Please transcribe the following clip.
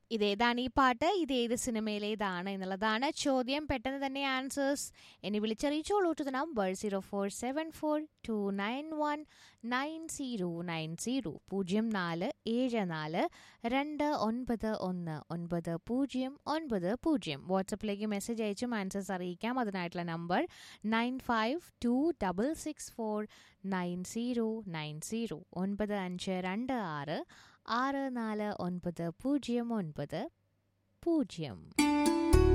ഇതേതാണ് ഈ പാട്ട് ഇത് ഏത് സിനിമയിലേതാണ് എന്നുള്ളതാണ് ചോദ്യം പെട്ടെന്ന് തന്നെ ആൻസേഴ്സ് എന്നെ വിളിച്ചറിയിച്ചോളൂ to the number zero four seven four two nine one nine zero nine zero പൂജ്യം നാല് ഏഴ് നാല് രണ്ട് ഒൻപത് ഒന്ന് ഒൻപത് പൂജ്യം ഒൻപത് പൂജ്യം വാട്സപ്പിലേക്ക് മെസ്സേജ് അയച്ചും ആൻസേഴ്സ് അറിയിക്കാം അതിനായിട്ടുള്ള number nine five two double six four nine zero nine zero ഒൻപത് അഞ്ച് രണ്ട് ആറ് ആറ് നാല് ഒൻപത് പൂജ്യം ഒൻപത് പൂജ്യം